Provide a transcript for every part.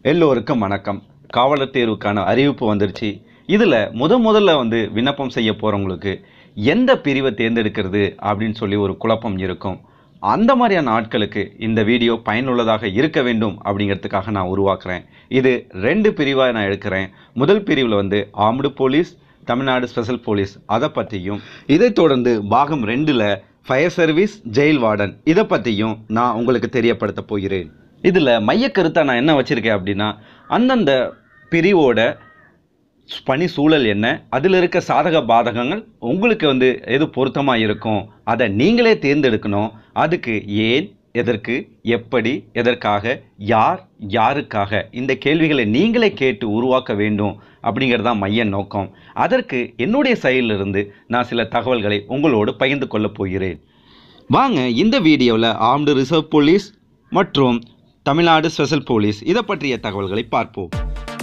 எல்லோருக்கும் வணக்கம் காவலர் தேர்வுக்கான அறிவிப்பு வந்துருச்சு இதில் முத முதல்ல வந்து விண்ணப்பம் செய்ய போகிறவங்களுக்கு எந்த பிரிவை தேர்ந்தெடுக்கிறது அப்படின்னு சொல்லி ஒரு குழப்பம் இருக்கும் அந்த மாதிரியான ஆட்களுக்கு இந்த வீடியோ பயனுள்ளதாக இருக்க வேண்டும் அப்படிங்கிறதுக்காக நான் உருவாக்குறேன் இது ரெண்டு பிரிவாக நான் எடுக்கிறேன் முதல் பிரிவில் வந்து armed police Tamil Nadu special police அதை பற்றியும் இதைத் தொடர்ந்து பாகம் ரெண்டில் ஃபயர் சர்வீஸ் ஜெயில் வார்டன் இதை பற்றியும் நான் உங்களுக்கு தெரியப்படுத்த போகிறேன் இதில் மையக்கருத்தாக நான் என்ன வச்சுருக்கேன் அப்படின்னா அந்தந்த பிரிவோட பணி சூழல் என்ன அதில் இருக்க சாதக பாதகங்கள் உங்களுக்கு வந்து எது பொருத்தமாக இருக்கும் அதை நீங்களே தேர்ந்தெடுக்கணும் அதுக்கு ஏன் எதற்கு எப்படி எதற்காக யார் யாருக்காக இந்த கேள்விகளை நீங்களே கேட்டு உருவாக்க வேண்டும் அப்படிங்கிறது தான் மைய நோக்கம் அதற்கு என்னுடைய சைடிலிருந்து நான் சில தகவல்களை உங்களோடு பகிர்ந்து கொள்ளப் போகிறேன் வாங்க இந்த வீடியோவில் ஆர்ம்டு ரிசர்வ் போலீஸ் மற்றும் தமிழ்நாடு ஸ்பெஷல் போலீஸ் இதை பற்றிய தகவல்களை பார்ப்போம்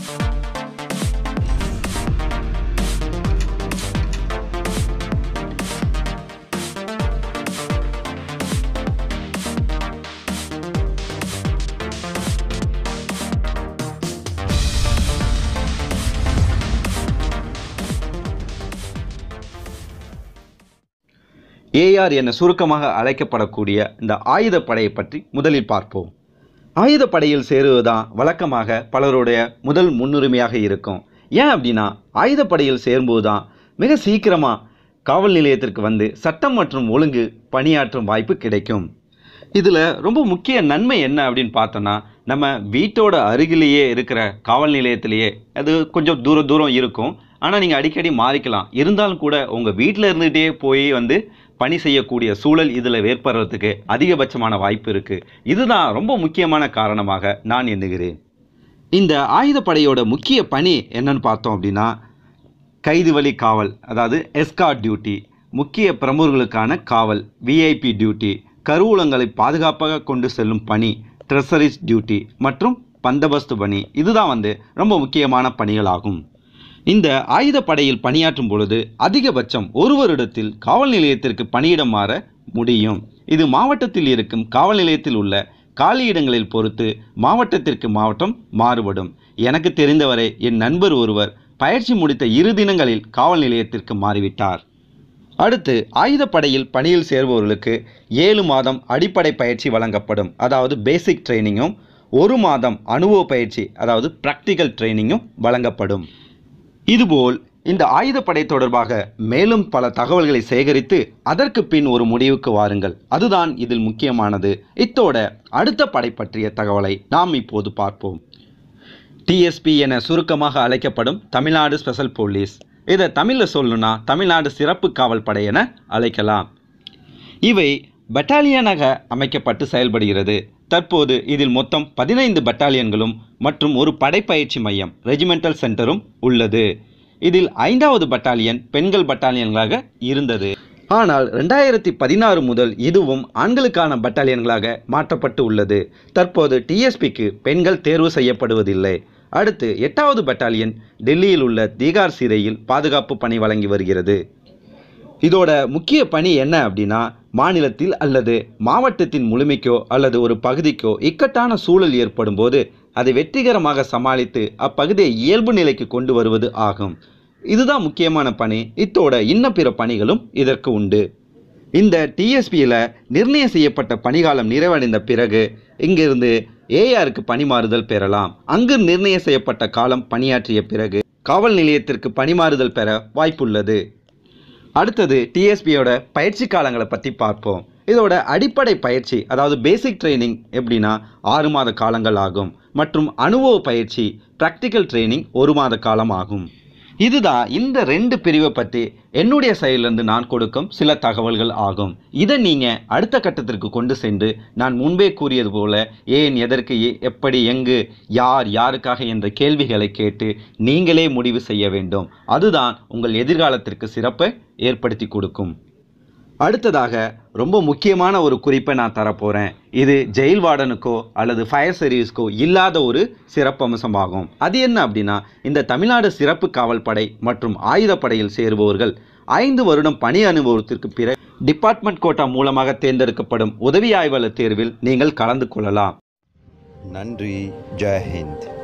ஏஆர் என சுருக்கமாக அழைக்கப்படக்கூடிய இந்த ஆயுதப்படையை பற்றி முதலில் பார்ப்போம் ஆயுதப்படையில் சேருவதுதான் வழக்கமாக பலருடைய முதல் முன்னுரிமையாக இருக்கும் ஏன் அப்படின்னா ஆயுதப்படையில் சேரும்போது தான் மிக சீக்கிரமாக காவல் நிலையத்திற்கு வந்து சட்டம் மற்றும் ஒழுங்கு பணியாற்றும் வாய்ப்பு கிடைக்கும் இதில் ரொம்ப முக்கிய நன்மை என்ன அப்படின்னு பார்த்தோன்னா நம்ம வீட்டோட அருகிலேயே இருக்கிற காவல் நிலையத்திலேயே அது கொஞ்சம் தூரம் தூரம் இருக்கும் ஆனால் நீங்கள் அடிக்கடி மாறிக்கலாம் இருந்தாலும் கூட உங்கள் வீட்டில் இருந்துகிட்டே போய் வந்து பணி செய்யக்கூடிய சூழல் இதில் ஏற்படுறதுக்கு அதிகபட்சமான வாய்ப்பு இருக்குது இதுதான் ரொம்ப முக்கியமான காரணமாக நான் எண்ணுகிறேன் இந்த ஆயுதப்படையோட முக்கிய பணி என்னன்னு பார்த்தோம் அப்படின்னா கைது வழி காவல் அதாவது எஸ்கார்ட் டியூட்டி முக்கிய பிரமுகர்களுக்கான காவல் விஐபி டியூட்டி கருவூலங்களை பாதுகாப்பாக கொண்டு செல்லும் பணி ட்ரெஸரிஸ் டியூட்டி மற்றும் பந்தோபஸ்து பணி இதுதான் வந்து ரொம்ப முக்கியமான பணிகளாகும் இந்த ஆயுதப்படையில் பணியாற்றும் பொழுது அதிகபட்சம் ஒரு வருடத்தில் காவல் நிலையத்திற்கு பணியிடம் மாற முடியும் இது மாவட்டத்தில் இருக்கும் காவல் நிலையத்தில் உள்ள காலியிடங்களில் பொறுத்து மாவட்டத்திற்கு மாவட்டம் மாறுபடும் எனக்கு தெரிந்தவரை என் நண்பர் ஒருவர் பயிற்சி முடித்த இரு தினங்களில் காவல் நிலையத்திற்கு மாறிவிட்டார் அடுத்து ஆயுதப்படையில் பணியில் சேர்பவர்களுக்கு ஏழு மாதம் அடிப்படை பயிற்சி வழங்கப்படும் அதாவது பேசிக் ட்ரைனிங்கும் ஒரு மாதம் அனுபவ பயிற்சி அதாவது ப்ராக்டிக்கல் ட்ரைனிங்கும் வழங்கப்படும் இதுபோல் இந்த ஆயுதப்படை தொடர்பாக மேலும் பல தகவல்களை சேகரித்து அதற்கு பின் ஒரு முடிவுக்கு வாருங்கள் அதுதான் இதில் முக்கியமானது இத்தோட அடுத்த படை பற்றிய தகவலை நாம் இப்போது பார்ப்போம் டிஎஸ்பி என சுருக்கமாக அழைக்கப்படும் தமிழ்நாடு ஸ்பெஷல் போலீஸ் இதை தமிழில் சொல்லணும்னா தமிழ்நாடு சிறப்பு காவல் படை என அழைக்கலாம் இவை பட்டாலியனாக அமைக்கப்பட்டு செயல்படுகிறது தற்போது இதில் மொத்தம் பதினைந்து பட்டாலியன்களும் மற்றும் ஒரு படைப்பயிற்சி மையம் ரெஜிமெண்டல் சென்டரும் உள்ளது இதில் ஐந்தாவது பட்டாலியன் பெண்கள் பட்டாலியன்களாக இருந்தது ஆனால் ரெண்டாயிரத்தி பதினாறு முதல் இதுவும் ஆண்களுக்கான பட்டாலியன்களாக மாற்றப்பட்டு உள்ளது தற்போது டிஎஸ்பிக்கு பெண்கள் தேர்வு செய்யப்படுவதில்லை அடுத்து எட்டாவது பட்டாலியன் டெல்லியில் உள்ள தீகார் சிறையில் பாதுகாப்பு பணி வழங்கி வருகிறது இதோட முக்கிய பணி என்ன அப்படின்னா மாநிலத்தில் அல்லது மாவட்டத்தின் முழுமைக்கோ அல்லது ஒரு பகுதிக்கோ இக்கட்டான சூழல் ஏற்படும் போது அதை வெற்றிகரமாக சமாளித்து அப்பகுதியை இயல்பு நிலைக்கு கொண்டு வருவது ஆகும் இதுதான் முக்கியமான பணி இத்தோட இன்ன பிற பணிகளும் இதற்கு உண்டு இந்த டிஎஸ்பியில் நிர்ணயம் செய்யப்பட்ட பணிகாலம் நிறைவடைந்த பிறகு இங்கிருந்து ஏஆருக்கு பணிமாறுதல் பெறலாம் அங்கு நிர்ணயம் செய்யப்பட்ட காலம் பணியாற்றிய பிறகு காவல் நிலையத்திற்கு பணிமாறுதல் பெற வாய்ப்புள்ளது அடுத்தது டிஎஸ்பியோட பயிற்சி காலங்களை பற்றி பார்ப்போம் இதோட அடிப்படை பயிற்சி அதாவது பேசிக் ட்ரைனிங் எப்படின்னா ஆறு மாத காலங்கள் ஆகும் மற்றும் அனுபவ பயிற்சி ப்ராக்டிக்கல் ட்ரைனிங் ஒரு மாத காலம் ஆகும் இதுதான் இந்த ரெண்டு பிரிவை பற்றி என்னுடைய சைடிலிருந்து நான் கொடுக்கும் சில தகவல்கள் ஆகும் இதை நீங்கள் அடுத்த கட்டத்திற்கு கொண்டு சென்று நான் முன்பே கூறியது போல ஏன் எதற்கு எ- எப்படி எங்கு யார் யாருக்காக என்ற கேள்விகளை கேட்டு நீங்களே முடிவு செய்ய வேண்டும் அதுதான் உங்கள் எதிர்காலத்திற்கு சிறப்பை ஏற்படுத்தி கொடுக்கும் அடுத்ததாக ரொம்ப முக்கியமான ஒரு குறிப்பை நான் தரப்போகிறேன் இது ஜெயில் வார்டனுக்கோ அல்லது ஃபயர் சர்வீஸ்க்கோ இல்லாத ஒரு சிறப்பம்சமாகும் அது என்ன அப்படின்னா இந்த தமிழ்நாடு சிறப்பு காவல் படை மற்றும் ஆயுதப்படையில் சேருபவர்கள் ஐந்து வருடம் பணி அனுபவத்திற்கு பிறகு டிபார்ட்மெண்ட் கோட்டா மூலமாக தேர்ந்தெடுக்கப்படும் உதவி ஆய்வாளர் தேர்வில் நீங்கள் கலந்து கொள்ளலாம் நன்றி ஜெய் ஹிந்த்